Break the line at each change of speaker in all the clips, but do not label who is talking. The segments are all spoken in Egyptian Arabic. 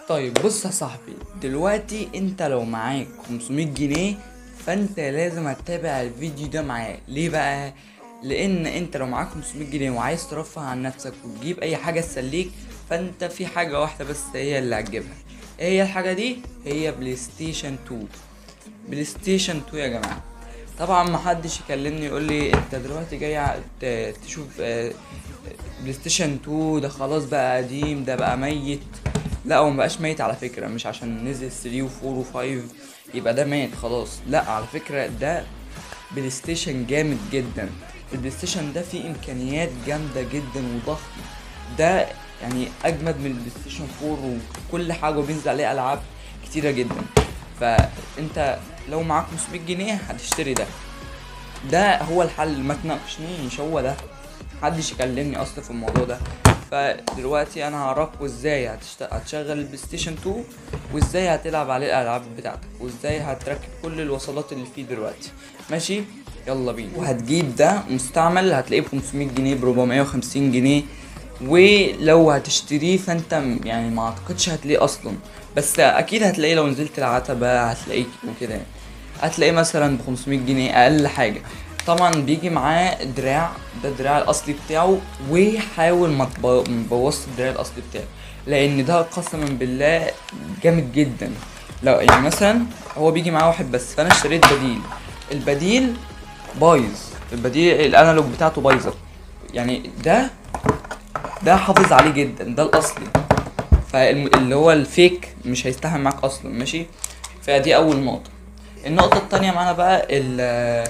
طيب بص يا صاحبي دلوقتي انت لو معاك 500 جنيه فانت لازم هتتابع الفيديو ده معايا ليه بقى لان انت لو معاك 500 جنيه وعايز ترفه عن نفسك وتجيب اي حاجه تسليك فانت في حاجه واحده بس هي اللي هتجيبها ايه هي الحاجه دي هي بلاي ستيشن 2 بلاي ستيشن 2 يا جماعه طبعا محدش يكلمني يقول لي انت دلوقتي جاي ع- ت- تشوف آه، بلاي ستيشن 2 ده خلاص بقى قديم ده بقى ميت لا هو مبقاش ميت على فكرة مش عشان نزل 3 و4 و5 يبقى ده ميت خلاص لا على فكرة ده بلاي ستيشن جامد جدا البلاي ستيشن ده فيه امكانيات جامدة جدا وضخمة ده يعني اجمد من البلاي ستيشن 4 وكل حاجة وبينزل عليه العاب كتيرة جدا فانت لو معاك 500 جنيه هتشتري ده ده هو الحل ما تناقشنيش هو ده محدش يكلمني اصلا في الموضوع ده فدلوقتي انا هعرفكوا ازاي هتشت... هتشغل البلاي ستيشن 2 وازاي هتلعب عليه الالعاب بتاعتك وازاي هتركب كل الوصلات اللي فيه دلوقتي ماشي يلا بينا وهتجيب ده مستعمل هتلاقيه ب 500 جنيه ب 450 جنيه ولو هتشتريه فانت م- يعني ما اعتقدش هتلاقيه اصلا بس اكيد هتلاقيه لو نزلت العتبة هتلاقيه وكده يعني. هتلاقيه مثلا ب 500 جنيه اقل حاجه طبعا بيجي معاه دراع ده الدراع الاصلي بتاعه وحاول ما تبو- ما تبوظش الدراع الاصلي بتاعه لان ده قسما بالله جامد جدا لو يعني مثلا هو بيجي معاه واحد بس فانا اشتريت بديل البديل بايظ البديل الانالوج بتاعته بايظه يعني ده ده حافظ عليه جدا ده الاصلي فاللي هو الفيك مش هيستحمل معاك اصلا ماشي فدي اول نقطه النقطه التانية معانا بقى ال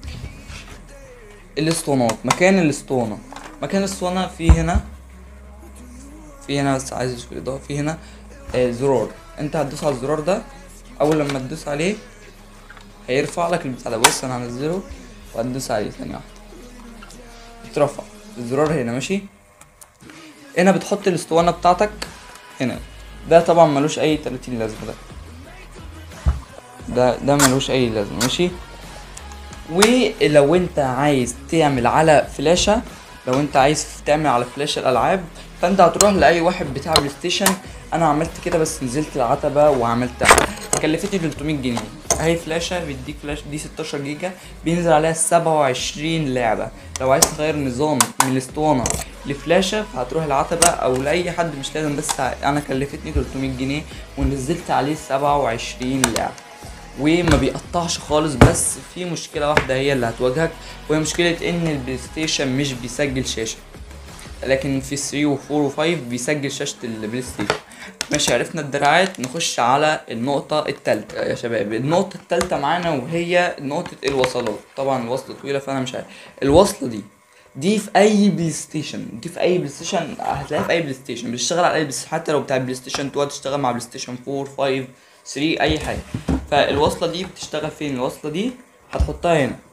الاسطوانات مكان الاسطوانه مكان الاسطوانه في هنا في هنا بس عايز اشوف الاضاءه في هنا آه زرار انت هتدوس على الزرار ده اول لما تدوس عليه هيرفع لك البتاع ده بص انا هنزله وهتدوس عليه ثانيه واحده يترفع الزرار هنا ماشي هنا بتحط الاسطوانه بتاعتك هنا ده طبعا ملوش اي 30 لازمه ده ده ده ملوش اي لازمه ماشي ولو انت عايز تعمل على فلاشة لو انت عايز تعمل على فلاشة الالعاب فانت هتروح لاي واحد بتاع بلاي ستيشن انا عملت كده بس نزلت العتبة وعملتها كلفتني 300 جنيه اهي فلاشة بيديك فلاش دي 16 جيجا بينزل عليها 27 لعبة لو عايز تغير نظام من الاسطوانة لفلاشة فهتروح العتبة او لاي حد مش لازم بس انا كلفتني 300 جنيه ونزلت عليه 27 لعبة وما بيقطعش خالص بس في مشكله واحده هي اللي هتواجهك وهي مشكله ان البلاي ستيشن مش بيسجل شاشه لكن في 3 و4 و5 بيسجل شاشه البلاي ستيشن ماشي عرفنا الدراعات نخش على النقطة التالتة يا شباب النقطة التالتة معانا وهي نقطة الوصلات طبعا الوصلة طويلة فأنا مش عارف الوصلة دي دي في أي بلاي ستيشن دي في أي بلاي ستيشن هتلاقيها في أي بلاي ستيشن بتشتغل على أي بلاي ستيشن حتى لو بتاع بلاي ستيشن 2 هتشتغل مع بلاي ستيشن 4 5 3 أي حاجة فالوصلة دي بتشتغل فين الوصلة دي هتحطها هنا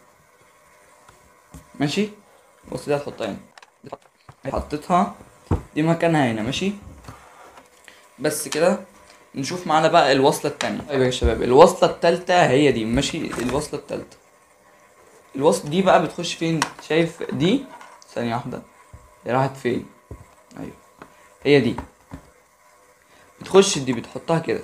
ماشي الوصلة دي هتحطها هنا حطيتها دي مكانها هنا ماشي بس كده نشوف معانا بقى الوصلة التانية طيب يا شباب الوصلة التالتة هي دي ماشي الوصلة التالتة الوصلة دي بقى بتخش فين شايف دي ثانية واحدة هي راحت فين ايوه هي دي بتخش دي بتحطها كده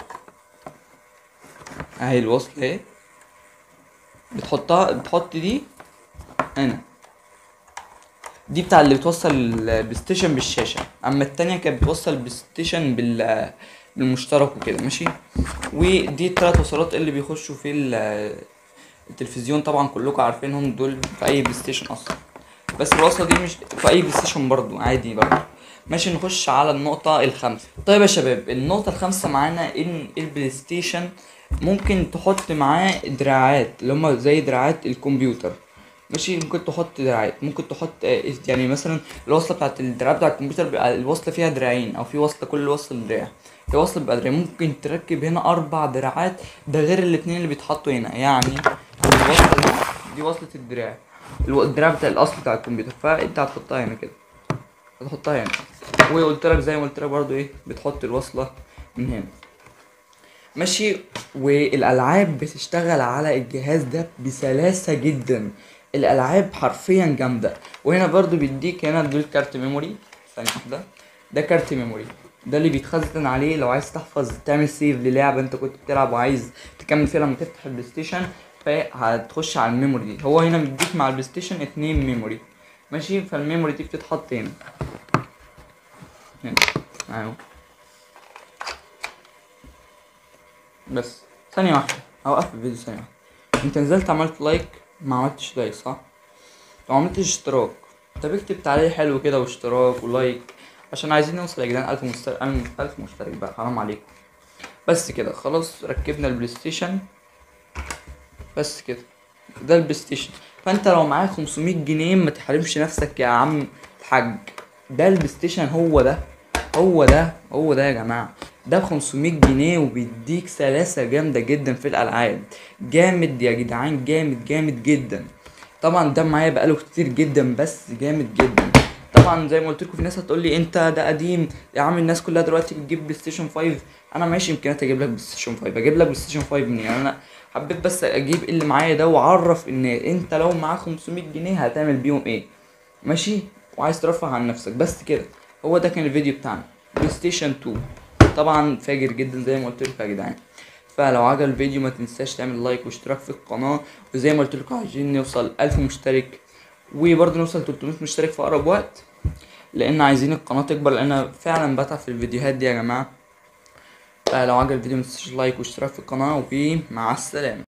اهي الوصلة اهي بتحطها بتحط دي هنا دي بتاع اللي بتوصل البلاي ستيشن بالشاشة اما التانية كانت بتوصل البلاي ستيشن بال بالمشترك وكده ماشي ودي التلات وصلات اللي بيخشوا في ال- التلفزيون طبعا كلكم عارفينهم دول في اي بلاي ستيشن اصلا بس الوصلة دي مش في اي بلاي ستيشن برضو عادي برضو ماشي نخش على النقطة الخامسة طيب يا شباب النقطة الخامسة معانا ان البلاي ستيشن ممكن تحط معاه دراعات اللي هما زي دراعات الكمبيوتر ماشي ممكن تحط دراعات ممكن تحط آه، يعني مثلا الوصلة بتاعت الدراع بتاع الكمبيوتر بيبقى الوصلة فيها دراعين او في وصلة كل وصلة دراع في وصلة بيبقى دراعين ممكن تركب هنا اربع دراعات ده غير الاتنين اللي بيتحطوا هنا يعني الوصلة دي دي وصلة الدراع الو- الدراع بتاع الاصل بتاع الكمبيوتر فانت هتحطها هنا كده هتحطها هنا وقلت لك زي ما قلت لك برضو ايه بتحط الوصلة من هنا ماشي والالعاب بتشتغل على الجهاز ده بسلاسة جدا الالعاب حرفيا جامدة وهنا برضو بيديك هنا دول كارت ميموري ثانية واحدة ده كارت ميموري ده اللي بيتخزن عليه لو عايز تحفظ تعمل سيف للعبه انت كنت بتلعب وعايز تكمل فيها لما تفتح البلاي ستيشن فهتخش على الميموري دي هو هنا مديك مع البلاي ستيشن اتنين ميموري ماشي فالميموري دي بتتحط هنا هنا اهو بس ثانية واحدة هوقف الفيديو ثانية واحدة انت نزلت عملت لايك ما عملتش لايك صح؟ لو عملتش اشتراك طب اكتب تعليق حلو كده واشتراك ولايك عشان عايزين نوصل يا جدعان ألف مشترك ألف مشترك بقى حرام عليكم بس كده خلاص ركبنا البلاي ستيشن بس كده ده البلاي ستيشن فانت لو معاك 500 جنيه ما تحرمش نفسك يا عم الحاج ده البلاي ستيشن هو ده هو ده هو ده يا جماعه ده ب 500 جنيه وبيديك سلاسه جامده جدا في الالعاب جامد يا جدعان جامد جامد جدا طبعا ده معايا بقاله كتير جدا بس جامد جدا طبعا زي ما قلت لكم في ناس هتقول لي انت ده قديم يا عم الناس كلها دلوقتي بتجيب بلاي ستيشن 5 انا ماشي امكانيات اجيب لك بلاي ستيشن 5 اجيب لك بلاي ستيشن 5 منين يعني انا حبيت بس اجيب اللي معايا ده واعرف ان انت لو معاك 500 جنيه هتعمل بيهم ايه ماشي وعايز ترفه عن نفسك بس كده هو ده كان الفيديو بتاعنا بلاي ستيشن 2 طبعا فاجر جدا زي ما قلت لكم يا جدعان فلو عجب الفيديو ما تنساش تعمل لايك واشتراك في القناه وزي ما قلت لكم عايزين نوصل 1000 مشترك وبرضه نوصل 300 مشترك في اقرب وقت لان عايزين القناه تكبر لان انا فعلا بتعب في الفيديوهات دي يا جماعه فلو عجب الفيديو ما تنساش لايك واشتراك في القناه ومع السلامه